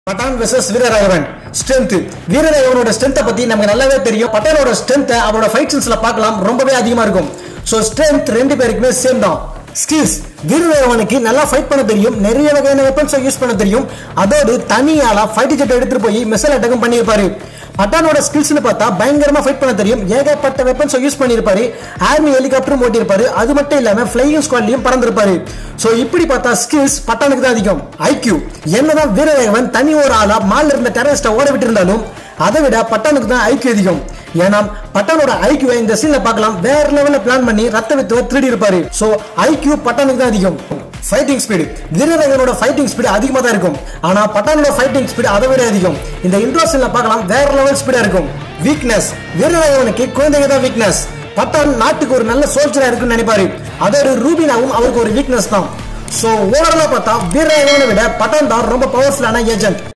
பட்டான் versus Veeraraghavan strength வீரராகவனோட ஸ்ட்ரென்த்தை பத்தி நமக்கு நல்லாவே தெரியும் பட்டானோட ஸ்ட்ரென்த்தை அவரோட ஃபைட் சீன்ஸ்ல பார்க்கலாம் ரொம்பவே அதிகமா இருக்கும் ஸோ ஸ்ட்ரென்த் ரெண்டு பேருக்குமே சேம் தான் ஸ்கில்ஸ் வீரராகவனுக்கு நல்லா ஃபைட் பண்ண தெரியும் நிறைய வகையான வெப்பன்ஸை யூஸ் பண்ண தெரியும் அதோடு தனியால ஃபைட் ஜெட் எடுத்துட்டு போய் மிசைல் அட்டகம் பண்ணியிருப்பாரு பட்டானோட ஸ்கில்ஸ்னு பார்த்தா பயங்கரமா ஃபைட் பண்ண தெரியும் ஏகப்பட்ட வெப்பன்ஸை யூஸ் பண்ணியிருப்பாரு ஆர்மி ஹெலிகாப்டரும் ஓட்டியிருப்பாரு அது மட்டும் இல்லாம ஃபிளையிங் ஸ்குவாட்லயும் பறந்திருப்பாரு சோ இப்படி பார்த்தா ஸ்கில்ஸ் பட்டானுக்கு தான் அதிகம் ஐக்யூ என்னதான் வீரவேகவன் தனி ஒரு ஆளா மால்ல இருந்த டெரரிஸ்ட ஓட விட்டு இருந்தாலும் அதை விட பட்டானுக்கு தான் ஐக்கியம் அதிகம் ஏன்னா பட்டானோட ஐக்கியூவை இந்த சீன்ல பார்க்கலாம் வேற லெவல்ல பிளான் பண்ணி ரத்த வித்துவ திருடி இருப்பாரு சோ ஐக்கியூ பட்டானுக்கு தான் அதிகம் ஃபைட்டிங் ஸ்பீடு வீரரகனோட ஃபைட்டிங் ஸ்பீடு அதிகமாக தான் இருக்கும் ஆனா பட்டானோட ஃபைட்டிங் ஸ்பீடு அதை விட அதிகம் இந்த இன்ட்ரோ சீன்ல பார்க்கலாம் வேற லெவல் ஸ்பீடா இருக்கும் வீக்னஸ் வீரரகவனுக்கு குழந்தைங்க தான் வீக்னஸ் பட்டான் நாட்டுக்கு ஒரு நல்ல சோல்ஜரா இருக்குன்னு நினைப்பாரு அதோட ரூபினாவும் அவருக்கு ஒரு வீக்னஸ் தான் சோ ஓவராலா பார்த்தா வீரரகவனை விட பட்டான் தான் ரொம்ப பவர்ஃபுல்லான ஏஜென்ட்